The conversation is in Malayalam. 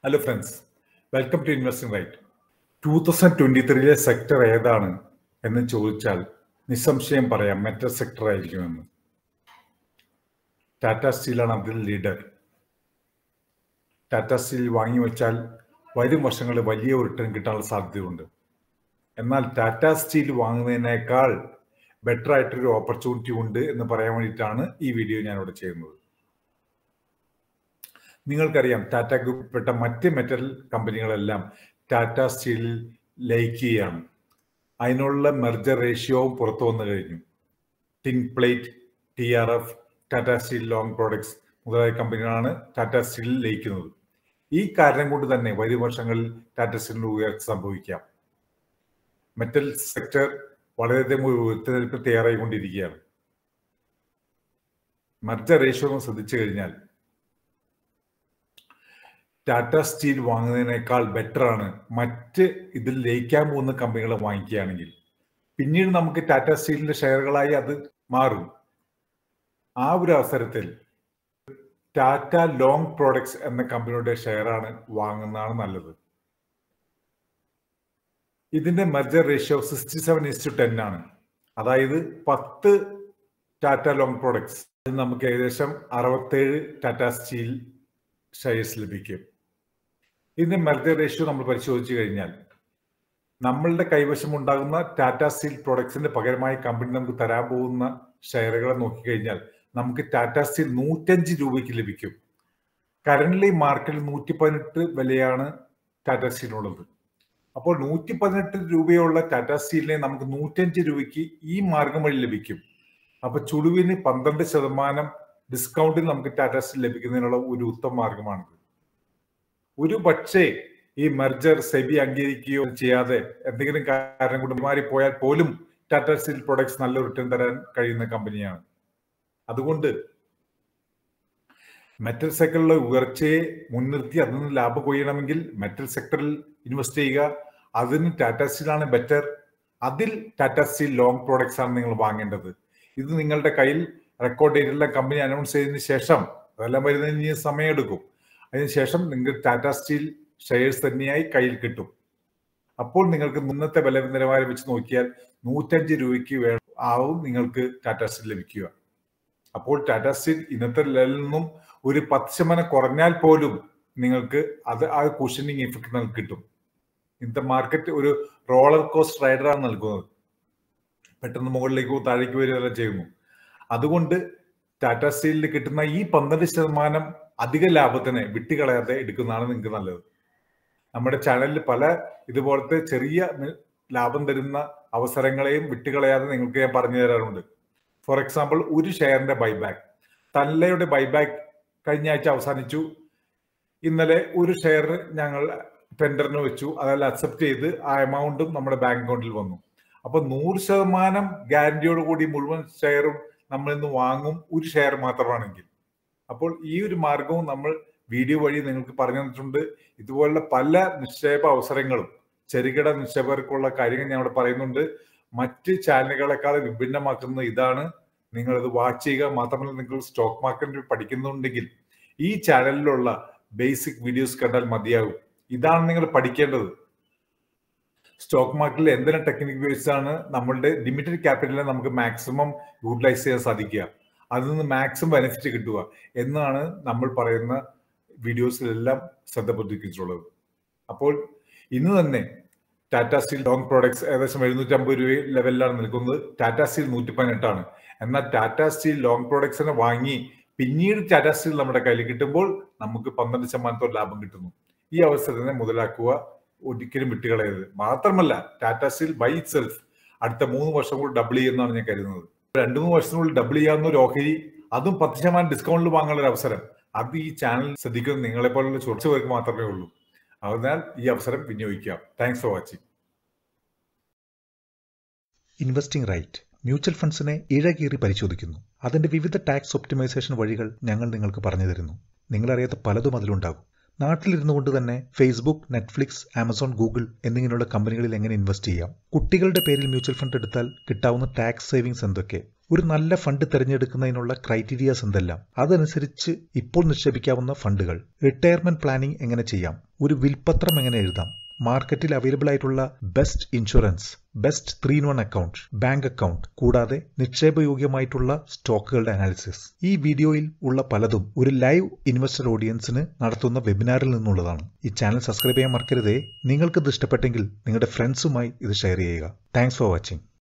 hello friends welcome to investing right two thousand twenty ത്രീയിലെ സെക്ടർ ഏതാണ് എന്ന് ചോദിച്ചാൽ നിസ്സംശയം പറയാം മെറ്റൽ സെക്ടർ ആയിരിക്കുമെന്ന് ടാറ്റ സ്റ്റീലാണ് അതിൽ ലീഡർ ടാറ്റ സ്റ്റീൽ വാങ്ങി വെച്ചാൽ വരും വർഷങ്ങളിൽ വലിയ ഒരു റിട്ടേൺ കിട്ടാനുള്ള സാധ്യതയുണ്ട് എന്നാൽ ടാറ്റ സ്റ്റീൽ വാങ്ങുന്നതിനേക്കാൾ ബെറ്റർ ആയിട്ടൊരു ഓപ്പർച്യൂണിറ്റി ഉണ്ട് എന്ന് പറയാൻ വേണ്ടിയിട്ടാണ് ഈ വീഡിയോ ഞാനിവിടെ ചെയ്യുന്നത് നിങ്ങൾക്കറിയാം ടാറ്റ ഗ്രൂപ്പിൽപ്പെട്ട മറ്റ് മെറ്റൽ കമ്പനികളെല്ലാം ടാറ്റ സ്റ്റീലിൽ ലയിക്കുകയാണ് അതിനുള്ള മെർജർ റേഷ്യോവും പുറത്തു വന്നു കഴിഞ്ഞു tin plate T R F Tata steel long products മുതലായ കമ്പനികളാണ് ടാറ്റ സ്റ്റീലിൽ ലയിക്കുന്നത് ഈ കാരണം കൊണ്ട് തന്നെ വരും വർഷങ്ങളിൽ ടാറ്റ സ്റ്റീലിന് ഉയർച്ച സംഭവിക്കാം മെറ്റൽ സെക്ടർ വളരെയധികം ഒരു ഉയർത്തെഴുന്നേൽപ്പ് തയ്യാറായിക്കൊണ്ടിരിക്കുകയാണ് മെർജർ റേഷ്യോ ഒന്ന് ശ്രദ്ധിച്ചു കഴിഞ്ഞാൽ ടാറ്റ സ്റ്റീൽ വാങ്ങുന്നതിനേക്കാൾ ബെറ്റർ ആണ് മറ്റ് ഇതിൽ ലയിക്കാൻ പോകുന്ന കമ്പനികൾ വാങ്ങിക്കുകയാണെങ്കിൽ പിന്നീട് നമുക്ക് ടാറ്റ സ്റ്റീലിന്റെ ഷെയറുകളായി അത് മാറും ആ ഒരു അവസരത്തിൽ ടാറ്റ ലോങ് പ്രോഡക്ട്സ് എന്ന കമ്പനിയുടെ ഷെയറാണ് വാങ്ങുന്നതാണ് നല്ലത് ഇതിന്റെ merger ratio sixty seven is to ten ആണ് അതായത് പത്ത് ടാറ്റ ലോങ് പ്രോഡക്ട്സ് നമുക്ക് ഏകദേശം അറുപത്തേഴ് ടാറ്റ സ്റ്റീൽ ഷെയർസ് ലഭിക്കും ഇതിന്റെ മെർജർ റേഷ്യോ നമ്മൾ പരിശോധിച്ചു കഴിഞ്ഞാൽ നമ്മളുടെ കൈവശം ഉണ്ടാകുന്ന ടാറ്റ സ്റ്റീൽ പ്രോഡക്ട്സിന്റെ പകരമായി കമ്പനി നമുക്ക് തരാൻ പോകുന്ന ഷെയറുകളെ നോക്കിക്കഴിഞ്ഞാൽ നമുക്ക് ടാറ്റ സ്റ്റീൽ നൂറ്റഞ്ച് രൂപയ്ക്ക് ലഭിക്കും കറന്റ്ലി മാർക്കറ്റിൽ നൂറ്റി പതിനെട്ട് വിലയാണ് ടാറ്റ സ്റ്റീലിനുള്ളത് അപ്പോൾ നൂറ്റി പതിനെട്ട് രൂപയുള്ള ടാറ്റ സ്റ്റീലിനെ നമുക്ക് നൂറ്റഞ്ച് രൂപയ്ക്ക് ഈ മാർഗം വഴി ലഭിക്കും അപ്പൊ ചുടുവിന് പന്ത്രണ്ട് ശതമാനം ഡിസ്കൗണ്ടിൽ നമുക്ക് ടാറ്റ സ്റ്റീൽ ലഭിക്കുന്നതിനുള്ള ഒരു ഉത്തമ മാർഗമാണിത് ഒരു പക്ഷേ ഈ മെർജർ സെബി അംഗീകരിക്കുകയോ ചെയ്യാതെ എന്തെങ്കിലും കാരണം കൊണ്ട് മാറിപ്പോയാൽ പോലും ടാറ്റ സ്റ്റീൽ പ്രൊഡക്ട്സ് നല്ല റിട്ടേൺ തരാൻ കഴിയുന്ന കമ്പനിയാണ് അതുകൊണ്ട് മെറ്റൽ സെക്ടറിലെ ഉയർച്ചയെ മുൻനിർത്തി അതിൽ നിന്ന് ലാഭം കൊയ്യണമെങ്കിൽ മെറ്റൽ സെക്ടറിൽ ഇൻവെസ്റ്റ് ചെയ്യുക അതിന് ടാറ്റ സ്റ്റീലാണ് ബെറ്റർ അതിൽ ടാറ്റ സ്റ്റീൽ ലോങ് പ്രോഡക്ട്സ് ആണ് നിങ്ങൾ വാങ്ങേണ്ടത് ഇത് നിങ്ങളുടെ കയ്യിൽ റെക്കോർഡ് ചെയ്തിട്ടുള്ള കമ്പനി അനൗൺസ് ചെയ്തതിന് ശേഷം അതെല്ലാം വരുന്നതിന് സമയമെടുക്കും അതിനുശേഷം നിങ്ങൾക്ക് ടാറ്റ സ്റ്റീൽ ഷെയർസ് തന്നെയായി കയ്യിൽ കിട്ടും അപ്പോൾ നിങ്ങൾക്ക് മുന്നത്തെ വില നിലവാരം വെച്ച് നോക്കിയാൽ നൂറ്റഞ്ച് രൂപയ്ക്ക് വേണം ആവും നിങ്ങൾക്ക് ടാറ്റ സ്റ്റീൽ ലഭിക്കുക അപ്പോൾ ടാറ്റ സ്റ്റീൽ ഇന്നത്തെ ലെവലിൽ നിന്നും ഒരു പത്ത് ശതമാനം കുറഞ്ഞാൽ പോലും നിങ്ങൾക്ക് അത് ആ കുഷനിങ് ഇഫക്റ്റ് നിങ്ങൾക്ക് കിട്ടും ഇന്നത്തെ മാർക്കറ്റ് ഒരു റോളർ കോസ്റ്റ് റൈഡറാണ് നൽകുന്നത് പെട്ടെന്ന് മുകളിലേക്കോ താഴേക്ക് വരികയെല്ലാം ചെയ്യുന്നു അതുകൊണ്ട് ടാറ്റ സ്റ്റീലിൽ കിട്ടുന്ന ഈ പന്ത്രണ്ട് ശതമാനം അധിക ലാഭത്തിന് വിട്ടുകളയാതെ എടുക്കുന്നതാണ് നിങ്ങൾക്ക് നല്ലത് നമ്മുടെ ചാനലിൽ പല ഇതുപോലത്തെ ചെറിയ ലാഭം തരുന്ന അവസരങ്ങളെയും വിട്ടുകളയാതെ നിങ്ങൾക്ക് ഞാൻ പറഞ്ഞു തരാറുണ്ട് ഫോർ എക്സാമ്പിൾ ഒരു ഷെയറിന്റെ ബൈബാക്ക് തല്ലയുടെ ബൈബാക്ക് കഴിഞ്ഞ ആഴ്ച അവസാനിച്ചു ഇന്നലെ ഒരു ഷെയർ ഞങ്ങൾ ടെൻഡറിന് വെച്ചു അതെല്ലാം അക്സെപ്റ്റ് ചെയ്ത് ആ എമൗണ്ടും നമ്മുടെ ബാങ്ക് അക്കൗണ്ടിൽ വന്നു അപ്പൊ നൂറ് ശതമാനം ഗ്യാരണ്ടിയോട് കൂടി മുഴുവൻ ഷെയറും നമ്മൾ ഇന്ന് വാങ്ങും ഒരു ഷെയർ മാത്രമാണെങ്കിൽ അപ്പോൾ ഈ ഒരു മാർഗവും നമ്മൾ വീഡിയോ വഴി നിങ്ങൾക്ക് പറഞ്ഞു തന്നിട്ടുണ്ട് ഇതുപോലുള്ള പല നിക്ഷേപ അവസരങ്ങളും ചെറുകിട നിക്ഷേപകർക്കുള്ള കാര്യങ്ങൾ ഞാൻ അവിടെ പറയുന്നുണ്ട് മറ്റ് ചാനലുകളെക്കാൾ വിഭിന്നമാക്കുന്നത് ഇതാണ് നിങ്ങൾ ഇത് വാച്ച് ചെയ്യുക മാത്രമല്ല നിങ്ങൾ സ്റ്റോക്ക് മാർക്കറ്റിൽ പഠിക്കുന്നുണ്ടെങ്കിൽ ഈ ചാനലിലുള്ള ബേസിക് വീഡിയോസ് കണ്ടാൽ മതിയാകും ഇതാണ് നിങ്ങൾ പഠിക്കേണ്ടത് സ്റ്റോക്ക് മാർക്കറ്റിൽ എന്തെല്ലാം ടെക്നിക് ബേസ്ഡ് ആണ് നമ്മളുടെ ലിമിറ്റഡ് ക്യാപിറ്റലിനെ നമുക്ക് മാക്സിമം യൂട്ടിലൈസ് ചെയ്യാൻ സാധിക്കുക അതിൽ നിന്ന് മാക്സിമം ബെനിഫിറ്റ് കിട്ടുക എന്നാണ് നമ്മൾ പറയുന്ന വീഡിയോസിലെല്ലാം ശ്രദ്ധ പതിപ്പിച്ചിട്ടുള്ളത് അപ്പോൾ ഇന്ന് തന്നെ ടാറ്റ സ്റ്റീൽ ലോങ് പ്രോഡക്ട്സ് ഏകദേശം എഴുന്നൂറ്റമ്പത് രൂപ ലെവലിലാണ് നിൽക്കുന്നത് ടാറ്റ സ്റ്റീൽ നൂറ്റി പതിനെട്ടാണ് എന്നാൽ ടാറ്റ സ്റ്റീൽ ലോങ് പ്രോഡക്ട്സിനെ വാങ്ങി പിന്നീട് ടാറ്റ സ്റ്റീൽ നമ്മുടെ കയ്യിൽ കിട്ടുമ്പോൾ നമുക്ക് പന്ത്രണ്ട് ശതമാനത്തോളം ലാഭം കിട്ടുന്നു ഈ അവസരത്തിനെ മുതലാക്കുക ഒരിക്കലും വിട്ടുകളയരുത് മാത്രമല്ല ടാറ്റ സ്റ്റീൽ ബൈ സെൽഫ് അടുത്ത മൂന്ന് വർഷം കൂടി ഡബിൾ ചെയ്യുന്നതാണ് ഞാൻ കരുതുന്നത് രണ്ടു മൂന്ന് വർഷത്തിനുള്ളിൽ ഡബിൾ ചെയ്യാവുന്ന ഒരു ഓഹരി അതും പത്ത് ശതമാനം ഡിസ്കൗണ്ടിൽ വാങ്ങാനുള്ള ഒരു അവസരം അത് ഈ ചാനൽ ശ്രദ്ധിക്കുന്ന നിങ്ങളെ പോലുള്ള കുറച്ച് പേർക്ക് മാത്രമേ ഉള്ളൂ അതിനാൽ ഈ അവസരം വിനിയോഗിക്കാം thanks for watching investing right mutual ഫണ്ട്സിനെ ഇഴകീറി പരിശോധിക്കുന്നു അതിന്റെ വിവിധ ടാക്സ് ഒപ്റ്റിമൈസേഷൻ വഴികൾ ഞങ്ങൾ നിങ്ങൾക്ക് പറഞ്ഞു തരുന്നു നിങ്ങളറിയാത്ത പലതും അതിലുണ്ടാകും നാട്ടിലിരുന്നു കൊണ്ട് തന്നെ ഫേസ്ബുക്ക് നെറ്റ്ഫ്ലിക്സ് ആമസോൺ ഗൂഗിൾ എന്നിങ്ങനെയുള്ള കമ്പനികളിൽ എങ്ങനെ ഇൻവെസ്റ്റ് ചെയ്യാം കുട്ടികളുടെ പേരിൽ മ്യൂച്വൽ ഫണ്ട് എടുത്താൽ കിട്ടാവുന്ന ടാക്സ് സേവിങ്സ് എന്തൊക്കെ ഒരു നല്ല ഫണ്ട് തിരഞ്ഞെടുക്കുന്നതിനുള്ള ക്രൈറ്റീരിയാസ് എന്തെല്ലാം അതനുസരിച്ച് ഇപ്പോൾ നിക്ഷേപിക്കാവുന്ന ഫണ്ടുകൾ റിട്ടയർമെന്റ് പ്ലാനിംഗ് എങ്ങനെ ചെയ്യാം ഒരു വിൽപത്രം എങ്ങനെ എഴുതാം മാർക്കറ്റിൽ അവൈലബിൾ ആയിട്ടുള്ള best insurance best three in one account bank account കൂടാതെ നിക്ഷേപയോഗ്യമായിട്ടുള്ള സ്റ്റോക്കുകളുടെ അനാലിസിസ് ഈ വീഡിയോയിൽ ഉള്ള പലതും ഒരു ലൈവ് ഇൻവെസ്റ്റർ ഓഡിയൻസിന് നടത്തുന്ന വെബിനാറിൽ നിന്നുള്ളതാണ് ഈ ചാനൽ സബ്സ്ക്രൈബ് ചെയ്യാൻ മറക്കരുതേ നിങ്ങൾക്ക് ഇത് ഇഷ്ടപ്പെട്ടെങ്കിൽ നിങ്ങളുടെ ഫ്രണ്ട്സുമായി ഇത് ഷെയർ ചെയ്യുക താങ്ക്സ് ഫോർ വാച്ചിങ്